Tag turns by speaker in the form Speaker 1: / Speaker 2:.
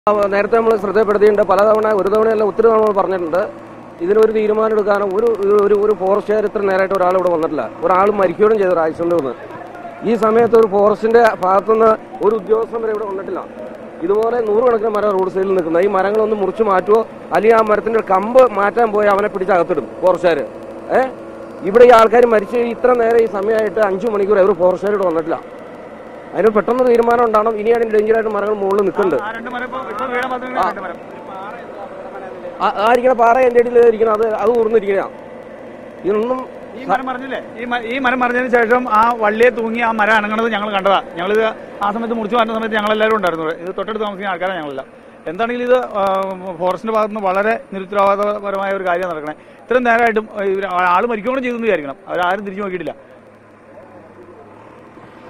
Speaker 1: ആ, നേരത്തെ നമ്മൾ ശ്രദ്ധപ്പെടുത്തിയിട്ടുണ്ട് പലതവണ ഒരു തവണയല്ല ഒത്തിരി തവണ നമ്മൾ പറഞ്ഞിട്ടുണ്ട് ഇതിനൊരു തീരുമാനം എടുക്കാനോ ഒരു ഒരു ഒരു ഫോറസ്റ്റുകാർ ഇത്ര നേരമായിട്ട് ഒരാൾ ഇവിടെ വന്നിട്ടില്ല ഒരാൾ മരിക്കുകയും ചെയ്തു ആക്സിഡന്റ് വന്ന് ഈ സമയത്ത് ഒരു ഫോറസ്റ്റിന്റെ ഭാഗത്തുനിന്ന് ഒരു ഉദ്യോഗസ്ഥൻ വരെ ഇവിടെ വന്നിട്ടില്ല ഇതുപോലെ നൂറുകണക്കിന് മരം റോഡ് സൈഡിൽ നിൽക്കുന്ന ഈ മരങ്ങളൊന്ന് മുറിച്ച് മാറ്റുമോ അല്ലെങ്കിൽ ആ മരത്തിന്റെ കമ്പ് മാറ്റാൻ പോയി അവനെ പിടിച്ച് അകത്തിടും ഫോറസ്റ്റുകാർ ഏ ഇവിടെ ഈ ആൾക്കാർ മരിച്ച് ഇത്ര നേരം ഈ സമയമായിട്ട് അഞ്ചു മണിക്കൂർ അവർ ഫോറസ്റ്റുകാർ ഇവിടെ വന്നിട്ടില്ല അതിന് പെട്ടെന്ന് തീരുമാനം ഉണ്ടാവണം ഇനിയാണ് ഡേഞ്ചറായിട്ട് മരങ്ങൾ മുകളിൽ നിൽക്കുന്നുണ്ട്
Speaker 2: ആ രണ്ട് മരം ഇപ്പൊ- ഇപ്പൊ വീണ പദ്ധതി രണ്ട് മരം
Speaker 1: ആ- ആ ഇരിക്കണ പാറ എൻ്റെ ഇടയിൽ ഇരിക്കണം അത് അത് ഊർന്നിരിക്കണ ഇതൊന്നും
Speaker 2: ഈ മരം പറഞ്ഞില്ലേ ഈ മ- ഈ മരം പറഞ്ഞതിന് ശേഷം ആ വള്ളിയെ തൂങ്ങി ആ മരം അനങ്ങണത് ഞങ്ങൾ കണ്ടതാ ഞങ്ങളിത് ആ സമയത്ത് മുറിച്ച് മാറ്റുന്ന സമയത്ത് ഞങ്ങൾ എല്ലാവരും ഉണ്ടായിരുന്നു ഇവിടെ. ഇത് തൊട്ടടുത്ത് താമസിക്കുന്ന ആൾക്കാരാണ് ഞങ്ങളെല്ലാം എന്താണെങ്കിലും ഇത് ആ, ഫോറസ്റ്റിന്റെ ഭാഗത്ത് നിന്ന് വളരെ നിരുത്തരവാദപരമായ ഒരു കാര്യം നടക്കണേ ഇത്രയും നേരമായിട്ടും ഇവർ ആൾ മരിക്കുകയും ചെയ്തു എന്ന് വിചാരിക്കണം അവരാരും തിരിച്ചു നോക്കിയിട്ടില്ല